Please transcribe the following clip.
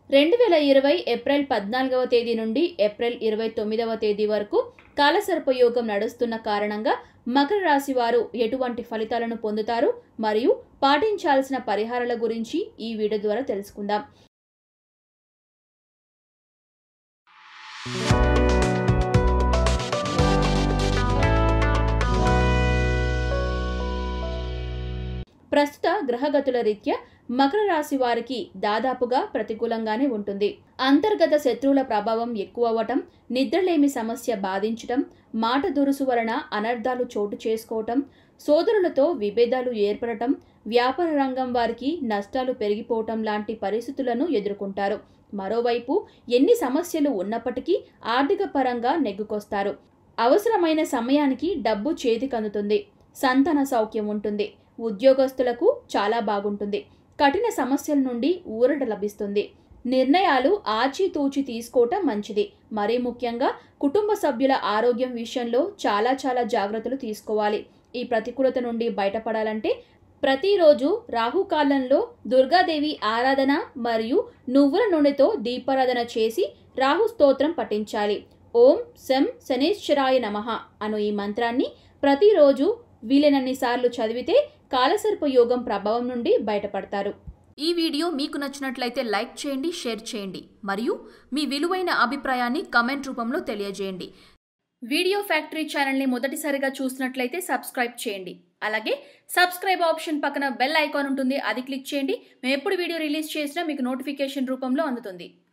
రెండు వేల ఇరవై ఏప్రిల్ పద్నాలుగవ తేదీ నుండి ఏప్రిల్ ఇరవై తొమ్మిదవ తేదీ వరకు కాలసర్పయోగం నడుస్తున్న కారణంగా మకర రాశి వారు ఎటువంటి ఫలితాలను పొందుతారు మరియు పాటించాల్సిన పరిహారాల గురించి ఈ వీడియో ద్వారా తెలుసుకుందాం ప్రస్తుత గ్రహగతుల రీత్యా మకర రాశి వారికి దాదాపుగా ప్రతికూలంగానే ఉంటుంది అంతర్గత శత్రువుల ప్రభావం ఎక్కువ అవ్వటం నిద్రలేమి సమస్య బాధించటం మాట దురుసు వలన అనర్థాలు చోటు చేసుకోవటం సోదరులతో విభేదాలు ఏర్పడటం వ్యాపార రంగం వారికి నష్టాలు పెరిగిపోవటం లాంటి పరిస్థితులను ఎదుర్కొంటారు మరోవైపు ఎన్ని సమస్యలు ఉన్నప్పటికీ ఆర్థిక పరంగా నెగ్గుకొస్తారు అవసరమైన సమయానికి డబ్బు చేతికందుతుంది సంతాన సౌఖ్యం ఉంటుంది ఉద్యోగస్తులకు చాలా బాగుంటుంది కఠిన సమస్యల నుండి ఊరట లభిస్తుంది నిర్ణయాలు ఆచితూచి తీసుకోవటం మంచిది మరీ ముఖ్యంగా కుటుంబ సభ్యుల ఆరోగ్యం విషయంలో చాలా చాలా జాగ్రత్తలు తీసుకోవాలి ఈ ప్రతికూలత నుండి బయటపడాలంటే ప్రతిరోజు రాహుకాలంలో దుర్గాదేవి ఆరాధన మరియు నువ్వుల నూనెతో దీపారాధన చేసి రాహు స్తోత్రం పఠించాలి ఓం శం శనేశ్వరాయ నమః అను ఈ మంత్రాన్ని ప్రతిరోజు వీలైనన్ని సార్లు చదివితే కాలసర్ప యోగం ప్రభావం నుండి బయటపడతారు ఈ వీడియో మీకు నచ్చినట్లయితే లైక్ చేయండి షేర్ చేయండి మరియు మీ విలువైన అభిప్రాయాన్ని కమెంట్ రూపంలో తెలియజేయండి వీడియో ఫ్యాక్టరీ ఛానల్ని మొదటిసారిగా చూసినట్లయితే సబ్స్క్రైబ్ చేయండి అలాగే సబ్స్క్రైబ్ ఆప్షన్ పక్కన బెల్ ఐకాన్ ఉంటుంది అది క్లిక్ చేయండి మేము ఎప్పుడు వీడియో రిలీజ్ చేసినా మీకు నోటిఫికేషన్ రూపంలో అందుతుంది